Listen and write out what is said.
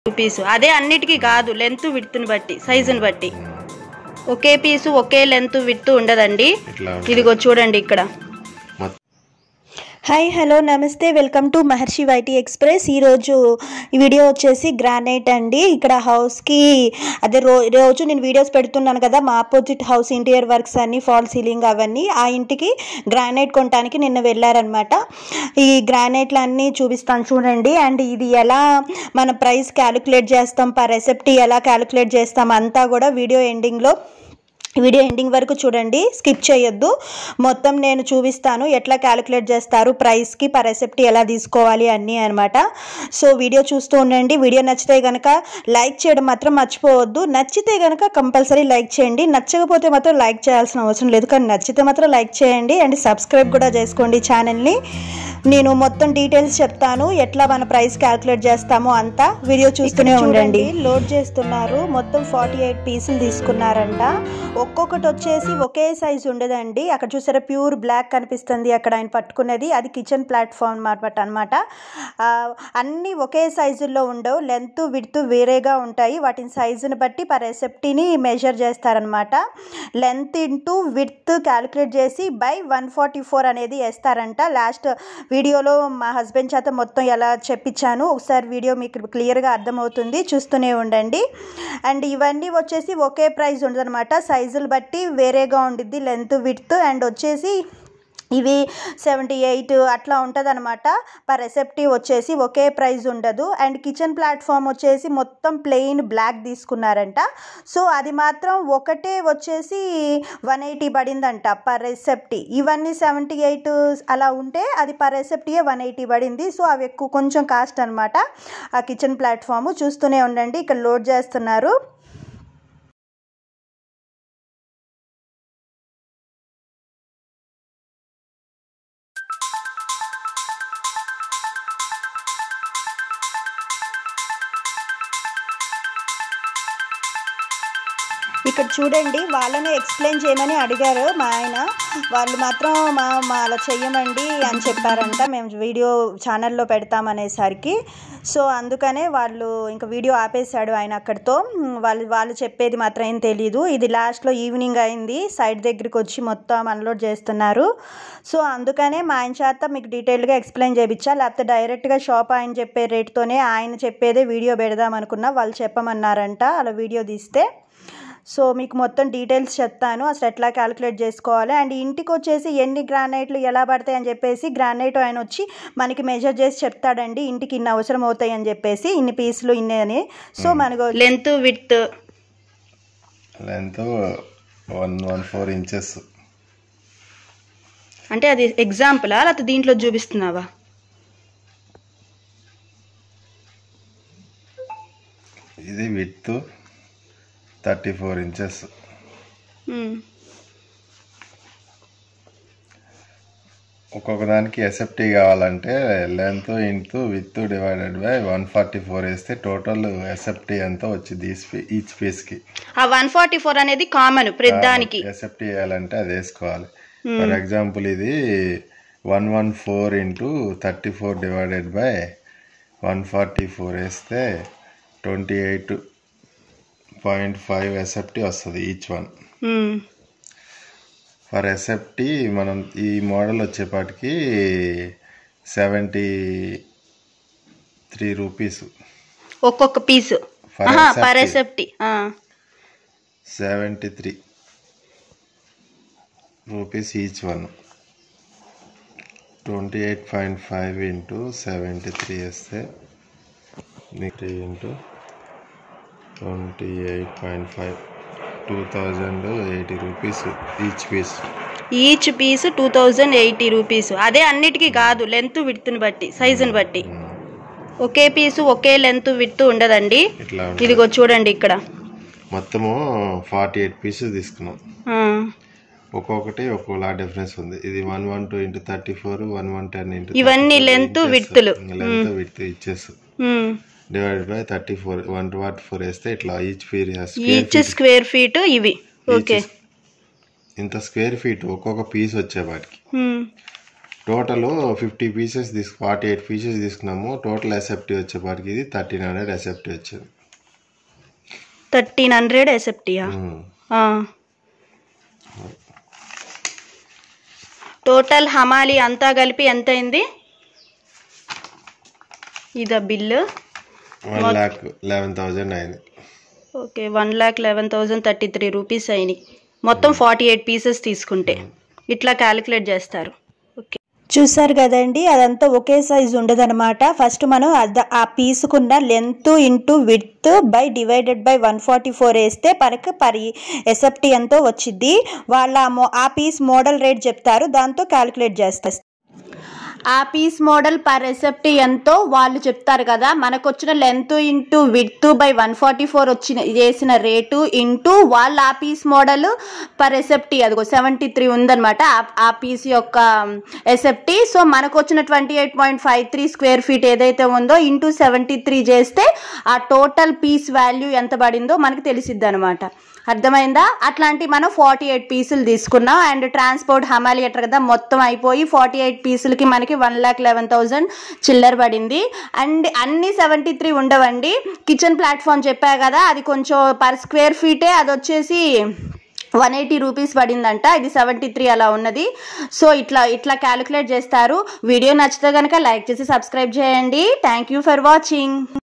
పీసు అదే అన్నిటికీ కాదు లెంత్ విడ్త్ని బట్టి సైజుని బట్టి ఒకే పీసు ఒకే లెంత్ విడ్త్ ఉండదండి ఇట్లా ఇదిగో చూడండి ఇక్కడ మొత్తం hi hello namaste welcome to Maharshi YT express ఈరోజు ఈ వీడియో వచ్చేసి గ్రానైట్ అండి ఇక్కడ హౌస్కి అదే రో రోజు నేను వీడియోస్ పెడుతున్నాను కదా మా ఆపోజిట్ హౌస్ ఇంటీరియర్ వర్క్స్ అన్ని ఫాల్ సీలింగ్ అవన్నీ ఆ ఇంటికి గ్రానైట్ కొనడానికి నిన్న వెళ్ళారనమాట ఈ గ్రానైట్లు అన్నీ చూపిస్తాను చూడండి అండ్ ఇది ఎలా మన ప్రైస్ క్యాలిక్యులేట్ చేస్తాం పర్ రెసెప్టీ ఎలా క్యాలిక్యులేట్ చేస్తాం అంతా కూడా వీడియో ఎండింగ్లో వీడియో ఎండింగ్ వరకు చూడండి స్కిప్ చేయొద్దు మొత్తం నేను చూపిస్తాను ఎట్లా క్యాలిక్యులేట్ చేస్తారు ప్రైస్కి పర్ రెసెప్ట్ ఎలా తీసుకోవాలి అన్నీ అనమాట సో వీడియో చూస్తూ ఉండండి వీడియో నచ్చితే కనుక లైక్ చేయడం మాత్రం మర్చిపోవద్దు నచ్చితే కనుక కంపల్సరీ లైక్ చేయండి నచ్చకపోతే మాత్రం లైక్ చేయాల్సిన అవసరం లేదు కానీ నచ్చితే మాత్రం లైక్ చేయండి అండ్ సబ్స్క్రైబ్ కూడా చేసుకోండి ఛానల్ని నేను మొత్తం డీటెయిల్స్ చెప్తాను ఎట్లా మన ప్రైస్ క్యాలిక్యులేట్ చేస్తామో అంతా వీడియో చూస్తూనే ఉండండి లోడ్ చేస్తున్నారు మొత్తం ఫార్టీ ఎయిట్ పీసులు తీసుకున్నారంట ఒక్కొక్కటి వచ్చేసి ఒకే సైజు ఉండదండి అక్కడ చూసారా ప్యూర్ బ్లాక్ కనిపిస్తుంది అక్కడ ఆయన పట్టుకున్నది అది కిచెన్ ప్లాట్ఫామ్ అనమాట అనమాట అన్నీ ఒకే సైజుల్లో ఉండవు లెంత్ విడ్త్ వేరేగా ఉంటాయి వాటిని సైజుని బట్టి పర్ రెసెప్టీని మెజర్ చేస్తారనమాట లెంత్ ఇంటూ విడ్త్ క్యాలిక్యులేట్ చేసి బై వన్ ఫార్టీ ఫోర్ అనేది వేస్తారంట లాస్ట్ వీడియోలో మా హస్బెండ్ చేత మొత్తం ఎలా చెప్పించాను ఒకసారి వీడియో మీకు క్లియర్గా అర్థమవుతుంది చూస్తూనే ఉండండి అండ్ ఇవన్నీ వచ్చేసి ఒకే ప్రైస్ ఉండదన్నమాట సైజులు బట్టి వేరేగా ఉండిద్ది లెంత్ విడ్త్ అండ్ వచ్చేసి ఇవి సెవెంటీ ఎయిట్ అట్లా ఉంటుంది అనమాట పర్ రెసెప్టివ్ వచ్చేసి ఒకే ప్రైస్ ఉండదు అండ్ కిచెన్ ప్లాట్ఫామ్ వచ్చేసి మొత్తం ప్లెయిన్ బ్లాక్ తీసుకున్నారంట సో అది మాత్రం ఒకటే వచ్చేసి వన్ ఎయిటీ పడిందంట పర్ రెసెప్టీ ఇవన్నీ సెవెంటీ ఎయిట్ అలా ఉంటే అది పర్ రెసెప్టీయే వన్ ఎయిటీ పడింది సో అవి ఎక్కువ కొంచెం కాస్ట్ అనమాట ఆ కిచెన్ ప్లాట్ఫామ్ చూస్తూనే ఉండండి ఇక్కడ లోడ్ చేస్తున్నారు ఇక్కడ చూడండి వాళ్ళని ఎక్స్ప్లెయిన్ చేయమని అడిగారు మా ఆయన వాళ్ళు మాత్రం మా మా అలా చెయ్యమండి అని చెప్పారంట మేము వీడియో ఛానల్లో పెడతామనేసరికి సో అందుకనే వాళ్ళు ఇంకా వీడియో ఆపేశాడు ఆయన అక్కడితో వాళ్ళు వాళ్ళు చెప్పేది మాత్రం ఏం తెలీదు ఇది లాస్ట్లో ఈవినింగ్ అయింది సైడ్ దగ్గరికి వచ్చి మొత్తం అన్లోడ్ చేస్తున్నారు సో అందుకనే మా ఆయన చేత మీకు డీటెయిల్గా ఎక్స్ప్లెయిన్ చేయించా లేకపోతే డైరెక్ట్గా షాప్ ఆయన చెప్పే రేట్తోనే ఆయన చెప్పేదే వీడియో పెడదాం అనుకున్నా వాళ్ళు చెప్పమన్నారంట అలా వీడియో తీస్తే సో మీకు మొత్తం డీటెయిల్స్ చెప్తాను అసలు ఎట్లా క్యాలిక్యులేట్ చేసుకోవాలి అండ్ ఇంటికి వచ్చేసి ఎన్ని గ్రానైట్లు ఎలా పడతాయి అని చెప్పేసి గ్రానైట్ ఆయన వచ్చి మనకి మెజర్ చేసి చెప్తాడండి ఇంటికి ఇన్ని అవసరం అవుతాయి అని చెప్పేసి ఇన్ని పీసులు ఇన్ని అని సో మనకు length width length one one four inches అంటే అది ఎగ్జాంపులా లేకపోతే దీంట్లో చూపిస్తున్నావా ఇది విత్ థర్టీ ఫోర్ ఇంచెస్ మ్మ్. ఒక్కొక్క దానికి ఎసెప్టీ కావాలంటే length into width divided by one forty four వేస్తే టోటల్ ఎసెప్టీ ఎంత వచ్చింది ఈచ్ పీస్కి ఆ వన్ ఫార్టీ ఫోర్ అనేది కామన్ ప్రతిదానికి ఎసెప్టీ వేయాలంటే అది వేసుకోవాలి ఫర్ ఎగ్జాంపుల్ ఇది one one four into thirty four divided by one forty four వేస్తే twenty eight point five SFT వస్తుంది ఈచ్ వన్ మ్మ్. ఫర్ ఎసెప్టీ మనం ఈ మోడల్ వచ్చేపాటికి సెవెంటీ త్రీ రూపీస్ ఒక్కొక్క piece For per accepting. SFT seventy three rupees each one twenty eight point five into seventy three వేస్తే మీకు into twenty eight point five two thousand eighty rupees each piece each piece two thousand eighty rupees అదే అన్నిటికీ కాదు length విడ్త్ని బట్టి సైజుని బట్టి ఒకే పీసు ఒకే length width ఉండదండి ఇట్లా ఉంటుంది. ఇదిగో చూడండి ఇక్కడ మొత్తము ఫార్టీ ఎయిట్ పీసెస్ తీసుకున్నాం ఆ, ఒక్కొక్కటి ఒక్కోలా డిఫరెన్స్ ఉంది ఇది one one two into thirty four one one ten into ఇవన్నీ length, widthలు. లెంత్ విత్ ఇచ్చేస్ మ్మ్. Divide by thirty four one forty four వేస్తే ఇట్లా each feet each square feet ఇవి ఓకే ఇంత స్క్వేర్ ఫీట్ ఒక్కొక్క పీస్ వచ్చే వాటికి మ్మ్. టోటల్ ఫిఫ్టీ పీసెస్ తీసుకు ఫార్టీ ఎయిట్ పీసెస్ తీసుకున్నాము టోటల్ ఎసెప్టీ వచ్చేపాటికి ఇది థర్టీన్ హండ్రెడ్ ఎసెప్టీ వచ్చింది థర్టీన్ హండ్రెడ్ ఎసెప్టియా ఉమ్. టోటల్ హమాలి అంతా కలిపి ఎంత అయింది ఇదా bill one lakh eleven thousand అయింది okay one lakh eleven thousand thirty three rupees అయినాయి మొత్తం ఫార్టీ ఎయిట్ పీసెస్ తీసుకుంటే ఇట్లా క్యాలిక్యులేట్ చేస్తారు ఓకే చూసారు కదండి అదంతా ఒకే సైజు ఉండదన్నమాట ఫస్ట్ మనం అద- ఆ పీసుకున్న length into width by divided by one forty four వేస్తే మనకు పరి ఎసెప్టీ ఎంతో వచ్చింది వాళ్ళ ఆ మో- ఆ పీస్ మోడల్ రేట్ చెప్తారు దాంతో క్యాలిక్యులేట్ చేస్తారు ఆ పీస్ మోడల్ పర్ రెసెప్టీ ఎంతో వాళ్ళు చెప్తారు కదా మనకు వచ్చిన length into width by one forty four వచ్చిన చేసిన రేటు ఇంటూ వాళ్ళ ఆ పీస్ మోడల్ పర్ రెసెప్టీ అదిగో సెవెంటీ త్రీ ఉందన్నమాట ఆ- ఆ పీస్ యొక్క ఎసెప్టీ సో మనకు వచ్చిన twenty eight point five three square feet ఏదైతే ఉందో ఇంటూ సెవెంటీ త్రీ చేస్తే ఆ టోటల్ పీస్ వాల్యూ ఎంత పడిందో మనకు తెలిసిద్ది అనమాట అర్థమైందా అట్లాంటి మనం ఫార్టీ ఎయిట్ పీసులు తీసుకున్నాం అండ్ ట్రాన్స్పోర్ట్ హమాలి అట్ట కదా మొత్తం అయిపోయి ఫార్టీ ఎయిట్ పీసులకి మనకి వన్ ల్యాక్ లెవెన్ థౌజండ్ చిల్లర పడింది అండ్ అన్ని సెవెంటీ త్రీ ఉండవండి కిచెన్ ప్లాట్ఫామ్ చెప్పా కదా అది కొంచెం పర్ స్క్వేర్ ఫీటే అది వచ్చేసి వన్ ఎయిటీ రూపీస్ పడిందంట ఇది సెవెంటీ త్రీ అలా ఉన్నది సో ఇట్లా ఇట్లా క్యాలిక్యులేట్ చేస్తారు వీడియో నచ్చితే కనుక లైక్ చేసి సబ్స్క్రైబ్ చేయండి థ్యాంక్ యూ ఫర్ వాచింగ్